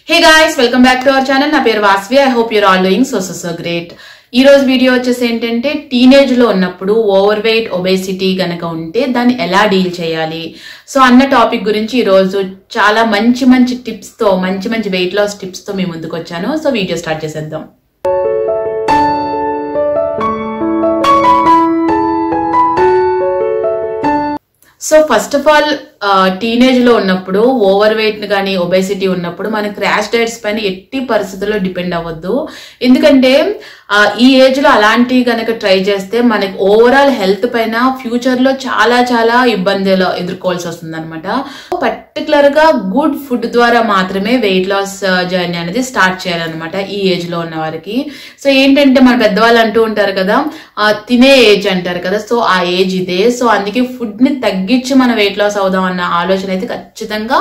Hey guys welcome back to our channel నా పేరు Vasvi I hope you're all doing so so so great ఈ రోజు video వచ్చేసి ఏంటంటే టీనేజ్ లో ఉన్నప్పుడు ఓవర్ వెయిట్ ఒబేసిటీ గనక ఉంటే దాన్ని ఎలా డీల్ చేయాలి సో అన్న టాపిక్ గురించి ఈ రోజు చాలా మంచి మంచి టిప్స్ తో మంచి మంచి వెయిట్ లాస్ టిప్స్ తో మీ ముందుకు వచ్చాను సో వీడియో స్టార్ట్ చేసేద్దాం so first of all teenage లో ఉన్నప్పుడు ఓవర్ వెయిట్ కానీ ఒబేసిటీ ఉన్నప్పుడు మన క్రాష్ డైట్స్ పైన ఎట్టి పరిస్థితుల్లో డిపెండ్ అవ్వద్దు ఎందుకంటే ఆ, ఈ ఏజ్ లో అలాంటివి కనుక ట్రై చేస్తే మనకి ఓవరాల్ హెల్త్ పైన ఫ్యూచర్ లో చాలా చాలా ఇబ్బందులు ఎదుర్కోవాల్సి వస్తుంది అనమాట పర్టికులర్ గా గుడ్ ఫుడ్ ద్వారా మాత్రమే వెయిట్ లాస్ జర్నీ అనేది స్టార్ట్ చేయాలన్నమాట ఈ ఏజ్ లో ఉన్న వారికి సో ఏంటంటే మన పెద్దవాళ్ళు అంటూ ఉంటారు కదా ఆ, తినే ఏజ్ అంటారు కదా సో ఆ ఏజ్ ఇదే సో అందుకే ఫుడ్ ని తగ్గించి మన వెయిట్ లాస్ అవుదాం అన్న ఆలోచన అయితే ఖచ్చితంగా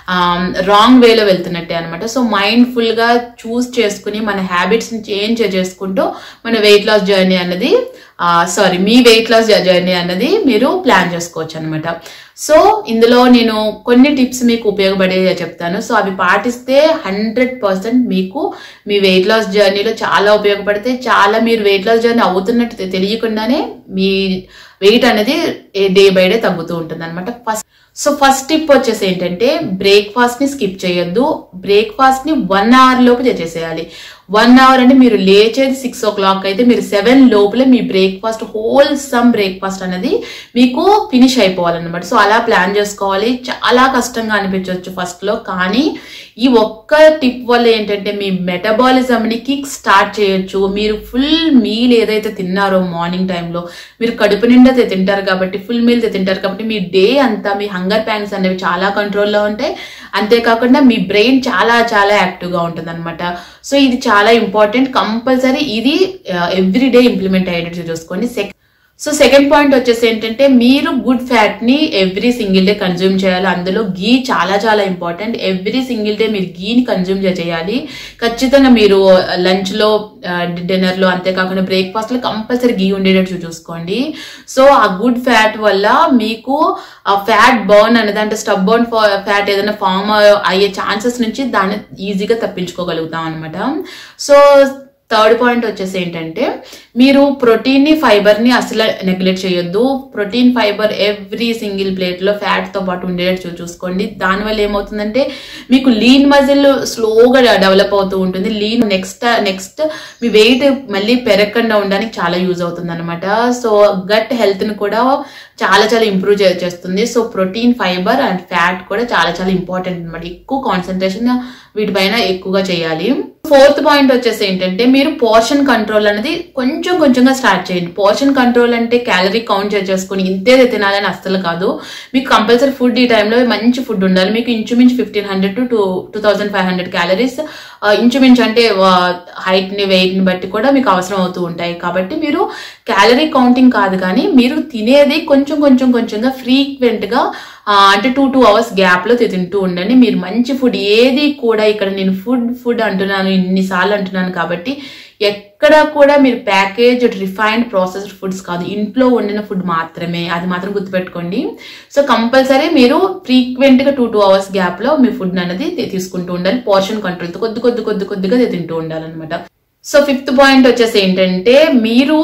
రాంగ్ వేలో వెళ్తున్నట్టే అనమాట సో మైండ్ ఫుల్ గా చూస్ చేసుకుని మన హ్యాబిట్స్ ని చేంజ్ చేసుకుంటూ మన వెయిట్ లాస్ జర్నీ అన్నది సారీ మీ వెయిట్ లాస్ జర్నీ అన్నది మీరు ప్లాన్ చేసుకోవచ్చు అనమాట సో ఇందులో నేను కొన్ని టిప్స్ మీకు ఉపయోగపడే చెప్తాను సో అవి పాటిస్తే హండ్రెడ్ పర్సెంట్ మీకు మీ వెయిట్ లాస్ జర్నీలో చాలా ఉపయోగపడితే చాలా మీరు వెయిట్ లాస్ జర్నీ అవుతున్నట్టు తె- తెలియకుండానే మీ వెయిట్ అనేది డే బై డే తగ్గుతూ ఉంటుంది అనమాట ఫస్ట్ సో ఫస్ట్ టిప్ వచ్చేసి ఏంటంటే బ్రేక్ఫాస్ట్ ని స్కిప్ చేయొద్దు బ్రేక్ఫాస్ట్ ని వన్ అవర్ లోపు చేసేయాలి వన్ అవర్ అంటే మీరు లేచేది సిక్స్ ఓ క్లాక్ అయితే మీరు సెవెన్ లోపలే మీ బ్రేక్ఫాస్ట్ హోల్ సమ్ బ్రేక్ఫాస్ట్ అనేది మీకు ఫినిష్ అయిపోవాలన్నమాట సో అలా ప్లాన్ చేసుకోవాలి చాలా కష్టంగా అనిపించవచ్చు ఫస్ట్ లో కానీ ఈ ఒక్క టిప్ వల్ల ఏంటంటే మీ మెటబాలిజం ని కిక్ స్టార్ట్ చేయొచ్చు మీరు ఫుల్ మీల్ ఏదైతే తిన్నారో మార్నింగ్ టైంలో మీరు కడుపు నిండా తి- తింటారు కాబట్టి ఫుల్ మీల్ తింటారు కాబట్టి మీ డే అంతా మీ హంగర్ ప్యాన్స్ అనేవి చాలా కంట్రోల్లో ఉంటాయి అంతేకాకుండా మీ బ్రెయిన్ చాలా చాలా యాక్టివ్గా ఉంటుంది అనమాట సో ఇది చాలా ఇంపార్టెంట్ కంపల్సరీ ఇది ఎవ్రీ డే ఇంప్లిమెంట్ అయ్యేటట్టు చూసుకోండి సెక్ సో సెకండ్ పాయింట్ వచ్చేసి ఏంటంటే మీరు గుడ్ ఫ్యాట్ ని ఎవ్రీ సింగిల్ డే కన్జ్యూమ్ చేయాలి అందులో గీ చాలా చాలా ఇంపార్టెంట్ ఎవ్రీ సింగిల్ డే మీరు గీని కన్జ్యూమ్ చేయాలి ఖచ్చితంగా మీరు లంచ్ లో డిన్నర్ లో అంతేకాకుండా బ్రేక్ఫాస్ట్ లో కంపల్సరీ గీ ఉండేటట్టు చూసుకోండి సో ఆ గుడ్ ఫ్యాట్ వల్ల మీకు ఆ ఫ్యాట్ బర్న్ అనేది అంటే స్టబ్ బర్న్ ఫ్యాట్ ఏదైనా ఫామ్ అయ్యే ఛాన్సెస్ నుంచి దాన్ని ఈజీగా తప్పించుకోగలుగుతాం అనమాట సో థర్డ్ పాయింట్ వచ్చేసి ఏంటంటే మీరు ప్రోటీన్ ని ఫైబర్ ని అసలు నెగ్లెక్ట్ చేయొద్దు protein fibre every single plate లో ఫ్యాట్ తో పాటు ఉండేటట్టు చూ- చూసుకోండి దానివల్ల ఏమవుతుందంటే మీకు లీన్ మజిల్ స్లోగా డెవలప్ అవుతూ ఉంటుంది లీన్ నెక్స్ట్ నెక్స్ట్ మీ వెయిట్ మళ్ళీ పెరగకుండా ఉండడానికి చాలా యూజ్ అవుతుంది అనమాట సో గట్ హెల్త్ ని కూడా చాలా చాలా ఇంప్రూవ్ చేస్తుంది so protein fibre and fat కూడా చాలా చాలా ఇంపార్టెంట్ అనమాట ఎక్కువ కాన్సన్ట్రేషన్ వీటిపైన ఎక్కువగా చేయాలి ఫోర్త్ పాయింట్ వచ్చేసి ఏంటంటే మీరు పోర్షన్ కంట్రోల్ అనేది కొంచెం కొంచెంగా స్టార్ట్ చేయండి పోర్షన్ కంట్రోల్ అంటే క్యాలరీ కౌంట్ చేసుకుని ఇంతే తినాలని అస్సలు కాదు మీకు కంపల్సరీ ఫుడ్ ఈ టైంలో మంచి ఫుడ్ ఉండాలి మీకు ఇంచుమించు fifteen hundred to two two thousand five hundred calories ఇంచుమించు అంటే హైట్ ని వెయిట్ ని బట్టి కూడా మీకు అవసరం అవుతూ ఉంటాయి కాబట్టి మీరు క్యాలరీ కౌంటింగ్ కాదు కానీ మీరు తినేది కొంచెం కొంచెం కొంచెంగా ఫ్రీక్వెంట్ గా ఆ, అంటే టూ టూ అవర్స్ గ్యాప్ లో తి- తింటూ ఉండండి మీరు మంచి ఫుడ్ ఏది కూడా ఇక్కడ నేను ఫుడ్ ఫుడ్ అంటున్నాను ఇన్నిసార్లు అంటున్నాను కాబట్టి ఎక్కడ కూడా మీరు ప్యాకేజ్ రిఫైన్డ్ ప్రాసెస్డ్ ఫుడ్స్ కాదు ఇంట్లో వండిన ఫుడ్ మాత్రమే అది మాత్రం గుర్తుపెట్టుకోండి సో కంపల్సరీ మీరు ఫ్రీక్వెంట్ గా టూ టూ అవర్స్ గ్యాప్ లో మీ ఫుడ్ అనేది తీ- తీసుకుంటూ ఉండాలి పోర్షన్ కంట్రోల్ తో కొద్ది కొద్ది కొద్ది కొద్దిగా తి- తింటూ ఉండాలన్నమాట సో ఫిఫ్త్ పాయింట్ వచ్చేసి ఏంటంటే మీరు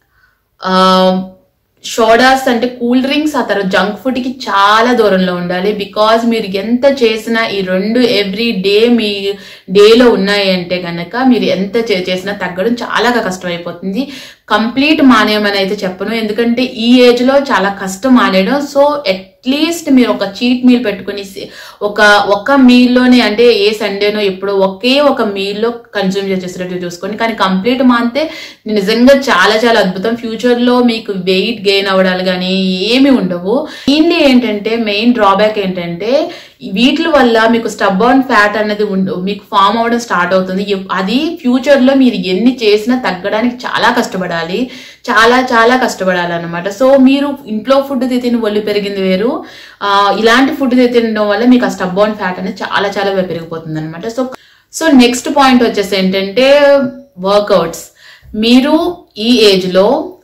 సోడాస్ అంటే కూల్ డ్రింక్స్ ఆ తర్వాత జంక్ ఫుడ్ కి చాలా దూరంలో ఉండాలి బికాజ్ మీరు ఎంత చేసినా ఈ రెండు ఎవ్రీ డే మీ డేలో ఉన్నాయి అంటే కనుక మీరు ఎంత చే- చేసినా తగ్గడం చాలా కష్టం అయిపోతుంది కంప్లీట్ మానేయమని అయితే చెప్పను ఎందుకంటే ఈ ఏజ్ లో చాలా కష్టం మానేయడం సో అట్లీస్ట్ మీరు ఒక చీట్ మీల్ పెట్టుకుని సి- ఒక ఒక మీల్లోనే అంటే ఏ సండేనో ఎప్పుడో ఒకే ఒక మీల్లో కన్జ్యూమ్ చేసేటట్టు చూసుకోండి కానీ కంప్లీట్ మానితే నిజంగా చాలా చాలా అద్భుతం ఫ్యూచర్ లో మీకు వెయిట్ గెయిన్ అవ్వడాలు కానీ ఏమి ఉండవు మెయిన్లీ ఏంటంటే మెయిన్ డ్రాబ్యాక్ ఏంటంటే వీటి వల్ల మీకు స్టబ్బర్న్ ఫ్యాట్ అనేది ఉండ- మీకు ఫామ్ అవ్వడం స్టార్ట్ అవుతుంది ఎప్- అది ఫ్యూచర్ లో మీరు ఎన్ని చేసినా తగ్గడానికి చాలా కష్టపడాలి చాలా చాలా కష్టపడాలి అనమాట సో మీరు ఇంట్లో ఫుడ్ తిని ఒళ్ళు పెరిగింది వేరు ఆ, ఇలాంటి ఫుడ్ తినడం వల్ల మీకు ఆ స్టబ్బర్న్ ఫ్యాట్ అనేది చాలా చాలా పెరిగిపోతుంది అనమాట సో సో నెక్స్ట్ పాయింట్ వచ్చేసి ఏంటంటే వర్కౌట్స్ మీరు ఈ ఏజ్ లో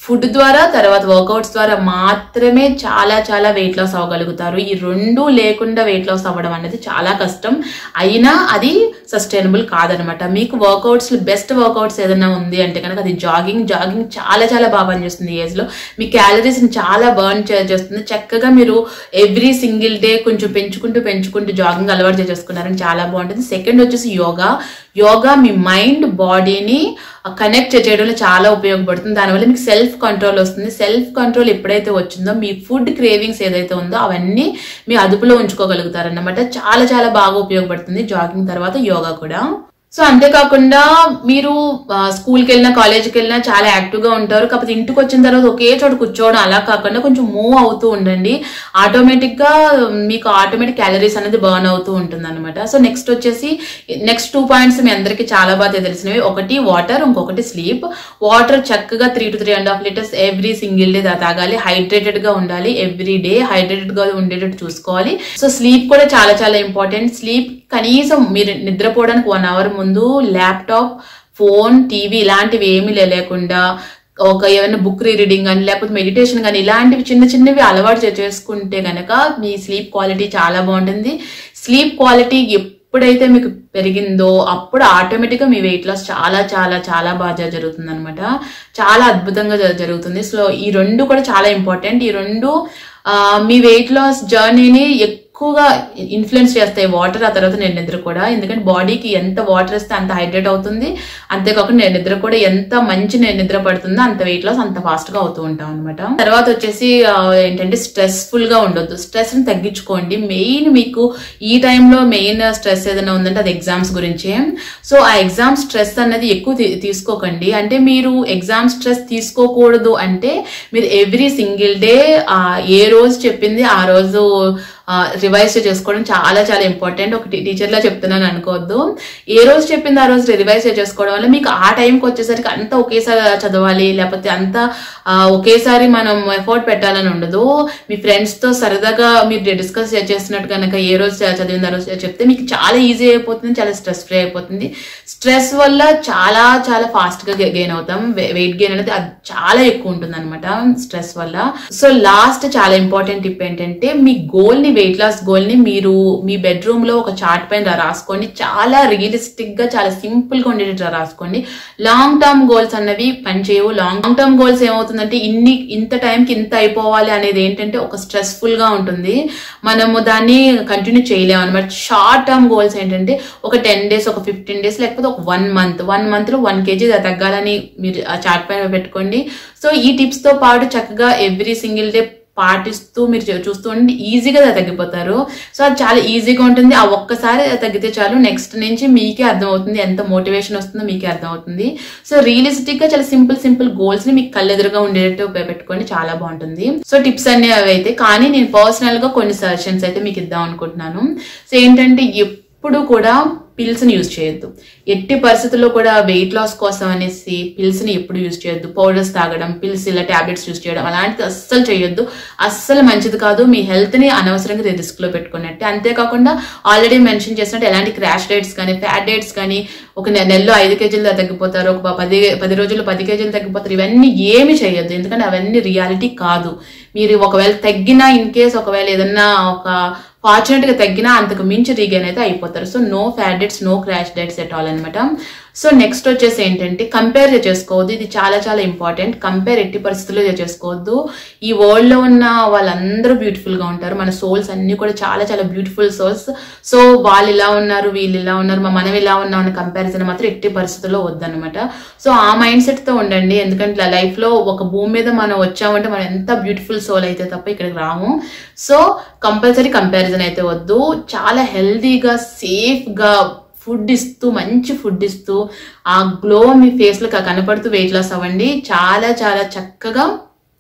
ఫుడ్ ద్వారా తర్వాత వర్కౌట్స్ ద్వారా మాత్రమే చాలా చాలా వెయిట్ లాస్ అవ్వగలుగుతారు ఈ రెండు లేకుండా వెయిట్ లాస్ అవ్వడం అనేది చాలా కష్టం అయినా అది సస్టైనబుల్ కాదనమాట మీకు వర్కౌట్స్ బెస్ట్ వర్కౌట్స్ ఏదైనా ఉంది అంటే కనుక అది జాగింగ్ జాగింగ్ చాలా చాలా బాగా పనిచేస్తుంది ఈ ఏజ్ లో మీ క్యాలరీస్ చాలా బర్న్ చేస్తుంది చక్కగా మీరు ఎవ్రీ సింగిల్ డే కొంచెం పెంచుకుంటూ పెంచుకుంటూ జాగింగ్ అలవాటు చేసుకున్నారని చాలా బాగుంటుంది సెకండ్ వచ్చేసి యోగా యోగా మీ మైండ్ బాడీని కనెక్ట్ చేయడంలో చాలా ఉపయోగపడుతుంది దానివల్ల మీకు సెల్ఫ్ కంట్రోల్ వస్తుంది సెల్ఫ్ కంట్రోల్ ఎప్పుడైతే వచ్చిందో మీ ఫుడ్ క్రేవింగ్స్ ఏదైతే ఉందో అవన్నీ మీ అదుపులో ఉంచుకోగలుగుతారన్నమాట చాలా చాలా బాగా ఉపయోగపడుతుంది జాగింగ్ తర్వాత యోగా కూడా సో అంతేకాకుండా మీరు ఆ, స్కూల్కి వెళ్ళినా కాలేజ్కి వెళ్ళినా చాలా యాక్టివ్గా ఉంటారు కాకపోతే ఇంటికి వచ్చిన తర్వాత ఒకే చోట కూర్చోవడం అలా కాకుండా కొంచెం మూవ్ అవుతూ ఉండండి ఆటోమేటిక్గా మీకు ఆటోమేటిక్ క్యాలరీస్ అనేది బర్న్ అవుతూ ఉంటుంది అనమాట సో నెక్స్ట్ వచ్చేసి నెక్స్ట్ టూ పాయింట్స్ మీ అందరికీ చాలా బాగా తెలిసినవి ఒకటి వాటర్ ఇంకొకటి స్లీప్ వాటర్ చక్కగా three to three and half litres every single day తాగాలి హైడ్రేటెడ్ గా ఉండాలి ఎవ్రీ డే హైడ్రేటెడ్ గా ఉండేటట్టు చూసుకోవాలి సో స్లీప్ కూడా చాలా చాలా ఇంపార్టెంట్ స్లీప్ కనీసం మీరు నిద్రపోవడానికి వన్ అవర్ ముందు ల్యాప్టాప్ ఫోన్ టీవీ ఇలాంటివి ఏమీ లే- లేకుండా ఒక ఏమైనా బుక్ రీడింగ్ కానీ లేకపోతే మెడిటేషన్ కానీ ఇలాంటివి చిన్న చిన్నవి అలవాటు చే- చేసుకుంటే గనక మీ స్లీప్ క్వాలిటీ చాలా బాగుంటుంది స్లీప్ క్వాలిటీ ఎప్పుడైతే మీకు పెరిగిందో అప్పుడు ఆటోమేటిక్గా మీ వెయిట్ లాస్ చాలా చాలా చాలా బాగా జరుగుతుంది అనమాట చాలా అద్భుతంగా జ- జరుగుతుంది సో ఈ రెండు కూడా చాలా ఇంపార్టెంట్ ఈ రెండు ఆ, మీ వెయిట్ లాస్ జర్నీని ఎక్కువగా ఇన్ఫ్లుయెన్స్ చేస్తాయి వాటర్ ఆ తర్వాత నేను నిద్ర కూడా ఎందుకంటే బాడీకి ఎంత వాటర్ ఇస్తే అంత హైడ్రేట్ అవుతుంది అంతేకాకుండా నేను నిద్ర కూడా ఎంత మంచి నేను నిద్ర పడుతుందో అంత వెయిట్ లాస్ అంత ఫాస్ట్ గా అవుతూ ఉంటాం అనమాట తర్వాత వచ్చేసి ఆ, ఏంటంటే స్ట్రెస్ఫుల్ గా ఉండొద్దు స్ట్రెస్ ని తగ్గించుకోండి మెయిన్ మీకు ఈ టైంలో మెయిన్ స్ట్రెస్ ఏదైనా ఉందంటే అది ఎగ్జామ్స్ గురించే సో ఆ ఎగ్జామ్ స్ట్రెస్ అన్నది ఎక్కువ తీ- తీసుకోకండి అంటే మీరు ఎగ్జామ్ స్ట్రెస్ తీసుకోకూడదు అంటే మీరు ఎవ్రీ సింగిల్ డే ఏ రోజు చెప్పింది ఆ రోజు రివైజ్ చేసుకోవడం చాలా చాలా ఇంపార్టెంట్ ఒక టీచర్ లా చెప్తున్నాను అనుకోవద్దు ఏ రోజు చెప్పింది ఆ రోజు రివైజ్ చేసుకోవడం వల్ల మీకు ఆ టైంకి వచ్చేసరికి అంతా ఒకేసారి చదవాలి లేకపోతే అంతా ఆ, ఒకేసారి మనం ఎఫర్ట్ పెట్టాలని ఉండదు మీ ఫ్రెండ్స్ తో సరదాగా మీరు డిస్కస్ చేస్తున్నట్టు కనుక ఏ రోజు చదివిన ఆ రోజు చెప్తే మీకు చాలా ఈజీ అయిపోతుంది చాలా స్ట్రెస్ ఫ్రీ అయిపోతుంది స్ట్రెస్ వల్ల చాలా చాలా ఫాస్ట్ గా గెయిన్ అవుతాం వెయిట్ గెయిన్ అనేది అది చాలా ఎక్కువ ఉంటుంది అనమాట స్ట్రెస్ వల్ల సో లాస్ట్ చాలా ఇంపార్టెంట్ టిప్ ఏంటంటే మీ గోల్ ని వెయిట్ లాస్ గోల్ ని మీరు మీ బెడ్రూమ్ లో ఒక చార్ట్ పైన రాసుకోండి చాలా రియలిస్టిక్ గా చాలా సింపుల్ గా ఉండేటట్టు రాసుకోండి లాంగ్ టర్మ్ గోల్స్ అన్నవి పనిచేయవు లాంగ్ టర్మ్ గోల్స్ ఏమవుతుందంటే ఇన్ని ఇంత టైంకి ఇంత అయిపోవాలి అనేది ఏంటంటే ఒక స్ట్రెస్ఫుల్ గా ఉంటుంది మనము దాన్ని కంటిన్యూ చేయలేము అనమాట షార్ట్ టర్మ్ గోల్స్ ఏంటంటే ఒక టెన్ డేస్ ఒక ఫిఫ్టీన్ డేస్ లేకపోతే ఒక వన్ మంత్ వన్ మంత్ లో వన్ కేజీ తగ్గాలని మీరు ఆ చార్ట్ పైన పెట్టుకోండి సో ఈ టిప్స్ తో పాటు చక్కగా ఎవ్రీ సింగిల్ డే పాటిస్తూ మీరు చూ- చూస్తూ ఉండి ఈజీగా తగ్గిపోతారు సో అది చాలా ఈజీగా ఉంటుంది ఆ ఒక్కసారి తగ్గితే చాలు నెక్స్ట్ నుంచి మీకే అర్థమవుతుంది ఎంత మోటివేషన్ వస్తుందో మీకే అర్థమవుతుంది సో రియలిస్టిక్ గా చాలా సింపుల్ సింపుల్ గోల్స్ ని మీకు కళ్ళెదురుగా ఉండేటట్టు పె- పెట్టుకోండి చాలా బాగుంటుంది సో టిప్స్ అన్ని అవి అయితే కానీ నేను పర్సనల్ గా కొన్ని సజెషన్స్ అయితే మీకు ఇద్దాం అనుకుంటున్నాను సో ఏంటంటే ఎప్పుడు కూడా పిల్స్ ని యూజ్ చేయొద్దు ఎట్టి పరిస్థితుల్లో కూడా వెయిట్ లాస్ కోసం అనేసి పిల్స్ ని ఎప్పుడు యూజ్ చేయొద్దు పౌడర్స్ తాగడం పిల్స్ ఇలా టాబ్లెట్స్ యూజ్ చేయడం అలాంటిది అస్సలు చేయొద్దు అస్సలు మంచిది కాదు మీ హెల్త్ ని అనవసరంగా రిస్క్ లో పెట్టుకున్నట్టే అంతేకాకుండా ఆల్రెడీ మెన్షన్ చేసినట్టు ఎలాంటి క్రాష్ డేట్స్ కానీ ఫ్యాట్ డేట్స్ కానీ ఒక నె- నెలలో ఐదు కేజీలు తగ్గిపోతారు ఒక పది పది రోజులు పది కేజీలు తగ్గిపోతారు ఇవన్నీ ఏమి చేయొద్దు ఎందుకంటే అవన్నీ రియాలిటీ కాదు మీరు ఒకవేళ తగ్గినా ఇన్ కేస్ ఒకవేళ ఏదన్నా ఒక ఫార్చునేట్ గా తగ్గినా అంతకు మించి రీగైన్ అయితే అయిపోతారు so no fat diets no crash diets at all అనమాట సో నెక్స్ట్ వచ్చేసి ఏంటంటే కంపేర్ చేసుకోవద్దు ఇది చాలా చాలా ఇంపార్టెంట్ కంపేర్ ఎట్టి పరిస్థితుల్లో చేసుకోవద్దు ఈ వరల్డ్ లో ఉన్న వాళ్ళందరూ బ్యూటిఫుల్ గా ఉంటారు మన సోల్స్ అన్ని కూడా చాలా చాలా బ్యూటిఫుల్ సోల్స్ సో వాళ్ళు ఇలా ఉన్నారు వీళ్ళు ఇలా ఉన్నారు మా మనం ఇలా ఉన్నాం అనే కంపారిజన్ మాత్రం ఎట్టి పరిస్థితుల్లో వద్దనమాట సో ఆ మైండ్ సెట్ తో ఉండండి ఎందుకంటే లైఫ్ లో ఒక భూమి మీద మనం వచ్చామంటే మనం ఎంత బ్యూటిఫుల్ సోల్ అయితే తప్ప ఇక్కడికి రాము సో కంపల్సరీ కంపారిజన్ అయితే వద్దు చాలా హెల్దీగా సేఫ్ గా ఫుడ్ ఇస్తూ మంచి ఫుడ్ ఇస్తూ ఆ గ్లో మీ ఫేస్ లో కనపడుతూ వెయిట్ లాస్ అవ్వండి చాలా చాలా చక్కగా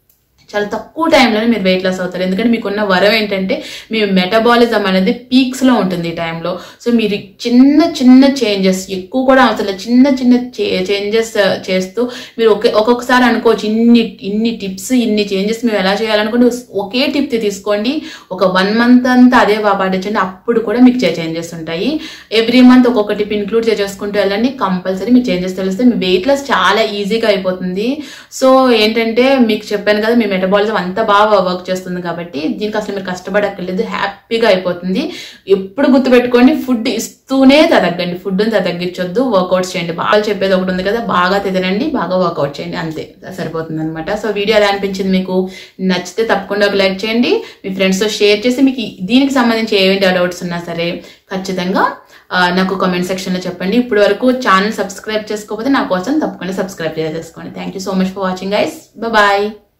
చాలా తక్కువ టైంలోనే మీరు వెయిట్ లాస్ అవుతారు ఎందుకంటే మీకున్న వరం ఏంటంటే మీ మెటబాలిజం అనేది పీక్స్ లో ఉంటుంది ఈ టైంలో సో మీరు చిన్న చిన్న చేంజెస్ ఎక్కువ కూడా అవసరం లేదు. చిన్న చిన్న చేంజెస్ చేస్తూ మీరు ఒకే ఒక్కొక్కసారి అనుకోవచ్చు ఇన్ని ఇన్ని టిప్స్ ఇన్ని చేంజెస్ మేము ఎలా చేయాలనుకుంటే ఒకే టిప్ తీసుకోండి ఒక వన్ మంత్ అంతా అదే పాటించండి అప్పుడు కూడా మీకు చేంజెస్ ఉంటాయి ఎవ్రీ మంత్ ఒక్కొక్క టిప్ ఇంక్లూడ్ చేసుకుంటూ వెళ్ళండి కంపల్సరీ మీ చేంజెస్ తెలిస్తే మీ వెయిట్ లాస్ చాలా ఈజీగా అయిపోతుంది సో ఏంటంటే మీకు చెప్పాను కదా మీ మెటబాలిజం అంతా బాగా వర్క్ చేస్తుంది కాబట్టి దీనికి అసలు మీరు కష్టపడక్కర్లేదు హ్యాపీగా అయిపోతుంది ఎప్పుడు గుర్తుపెట్టుకోండి ఫుడ్ ఇస్తూనే తగ్గండి ఫుడ్ తగ్గించొద్దు వర్కౌట్స్ చేయండి బాగా చెప్పేది ఒకటి ఉంది కదా బాగా తినండి బాగా వర్కౌట్ చేయండి అంతే సరిపోతుంది అనమాట సో వీడియో ఎలా అనిపించింది మీకు నచ్చితే తప్పకుండా ఒక లైక్ చేయండి మీ ఫ్రెండ్స్తో షేర్ చేసి మీకు దీనికి సంబంధించి ఏమి డౌట్స్ ఉన్నా సరే ఖచ్చితంగా ఆ, నాకు కామెంట్ సెక్షన్లో చెప్పండి ఇప్పటి వరకు ఛానల్ సబ్స్క్రైబ్ చేసుకోకపోతే నా కోసం తప్పకుండా సబ్స్క్రైబ్ చేసేసుకోండి thank you so much for watching guys bye